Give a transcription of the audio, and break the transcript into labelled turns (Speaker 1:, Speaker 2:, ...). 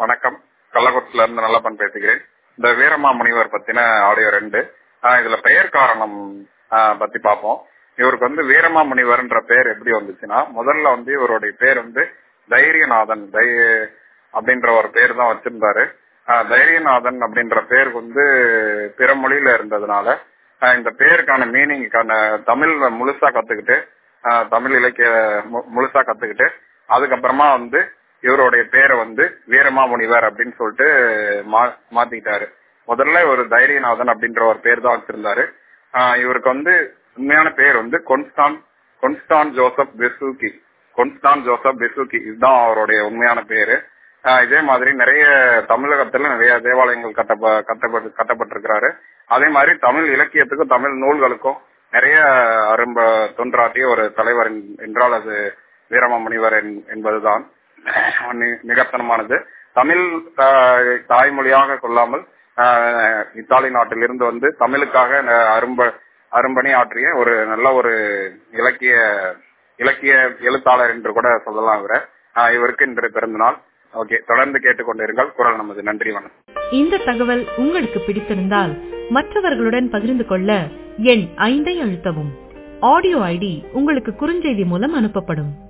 Speaker 1: வணக்கம் கள்ளக்குறிச்சில இருந்து நல்லப்பன் பேசுகிறேன் இந்த வீரமா முனிவர் பத்தின ஆடியோ ரெண்டு ஆஹ் இதுல பெயர் காரணம் ஆஹ் பத்தி பார்ப்போம் இவருக்கு வந்து வீரமா முனிவர்ன்ற பேர் எப்படி வந்துச்சுன்னா முதல்ல வந்து இவருடைய பேர் வந்து தைரியநாதன் தை அப்படின்ற ஒரு பேர் தான் வச்சிருந்தாரு ஆஹ் தைரியநாதன் அப்படின்ற பேர் வந்து பிற மொழியில இருந்ததுனால ஆஹ் இந்த பேருக்கான மீனிங்கான தமிழ் முழுசா கத்துக்கிட்டு ஆஹ் தமிழ் இலக்கிய மு- முழுசா கத்துக்கிட்டு அதுக்கப்புறமா வந்து இவருடைய பேரை வந்து வீரமாமுனிவர் அப்படின்னு சொல்லிட்டு மா- மாத்திக்கிட்டாரு முதல்ல ஒரு தைரியநாதன் அப்படின்ற ஒரு பேர் தான் வச்சிருந்தாரு ஆஹ் இவருக்கு வந்து உண்மையான பேர் வந்து கொன்ஸ்டான் கொன்ஸ்டான் ஜோசப் பெசூக்கி கொன்ஸ்டான் ஜோசப் பெசூக்கி இதுதான் அவருடைய உண்மையான பேரு ஆஹ் இதே மாதிரி நிறைய தமிழகத்துல நிறைய தேவாலயங்கள் கட்டப்ப கட்டப்பட்டு கட்டப்பட்டிருக்கிறாரு அதே மாதிரி தமிழ் இலக்கியத்துக்கும் தமிழ் நூல்களுக்கும் நிறைய அரும்ப தொன்றாட்டிய ஒரு தலைவர் என்- என்றால் அது வீரமாமுனிவர் என்- என்பதுதான் நி- நிகர்த்தனமானது தமிழ் ஆஹ், தாய்மொழியாக கொள்ளாமல் ஆஹ், இத்தாலி நாட்டிலிருந்து வந்து தமிழுக்காக ந- அரும்ப அரும்பணி ஆற்றிய ஒரு நல்ல ஒரு இலக்கிய இலக்கிய எழுத்தாளர் என்று கூட சொல்லலாம் இவரை ஆஹ், இவருக்கு இன்று பிறந்த நாள் ஓகே தொடர்ந்து கேட்டுக்கொண்டிருங்கள் குரல் நமது நன்றி வணக்கம்
Speaker 2: இந்த தகவல் உங்களுக்கு பிடித்திருந்தால் மற்றவர்களுடன் பகிர்ந்து கொள்ள எண் ஐந்தை அழுத்தவும் ஆடியோ ஐடி உங்களுக்கு குறுஞ்செய்தி மூலம் அனுப்பப்படும்